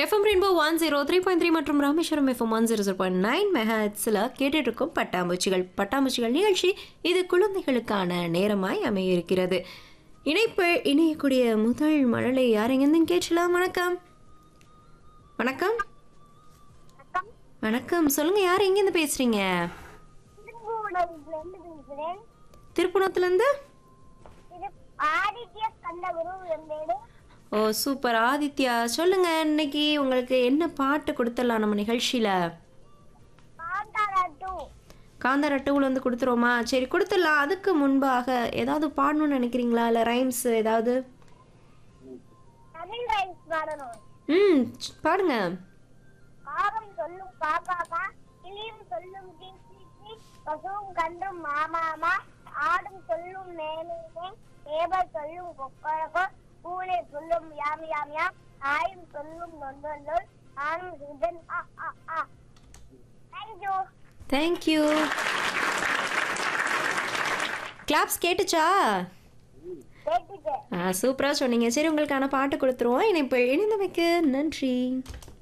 FM rainbow one zero three point three மற்றும் Rameswaram FM one zero zero point nine மெஹாட்ஸில் கேட்டுட்டு இருக்கும் பட்டாம்பூச்சிகள் பட்டாம்பூச்சிகள் நிகழ்ச்சி இது குழந்தைகளுக்கான நேரமாய் அமைய இருக்கிறது இணைப்பு இணையக்கூடிய முதல் மழலை யாரெங்கன்னு கேட்கலாம் வணக்கம் வணக்கம் வணக்கம் சொல்லுங்க யார் எங்கேருந்து பேசுறீங்க திருப்பூரிலிருந்து பேசுகிறேன் திருப்புணத்துலேருந்து இது ஆதித்ய கண்டகுரு என் பேரு ஓ சூப்பர் ஆதித்யா சொல்லுங்க இன்னைக்கு உங்களுக்கு என்ன பாட்டு கொடுத்துடலாம் நம்ம நிகழ்ச்சியில காந்தாரா டூ காந்தாரா டூவில் வந்து கொடுத்துருவோமா சரி கொடுத்துடலாம் அதுக்கு முன்பாக ஏதாவது பாடணும்னு நினைக்கிறீங்களா இல்லை ரைம்ஸ் ஏதாவது தமிழ் ரைம்ஸ் பாடணும் ம் ச்- பாடுங்க காகம் சொல்லும் பாப்பாப்பா கிளியும் சொல்லும் கீ கீ கீ பசுவும் கன்றும் மாமாமா ஆடும் சொல்லும் மேலே ஏபல் சொல்லும் கொக்கரகோ பூனை சொல்லும் யாம் யாம் யாம் ஆயும் சொல்லும் நொந்தொல்லொல் ஆணும் சுதன் ஆ ஆ ஆ தேங்க்யூ தேங்க்யூ கிளாப்ஸ் கேட்டுச்சா கேட்டுட்டேன் ஆ சூப்பராக சொன்னீங்க சரி உங்களுக்கான பாட்டு கொடுத்துருவோம் இணைப்பு இணைந்தமைக்கு நன்றி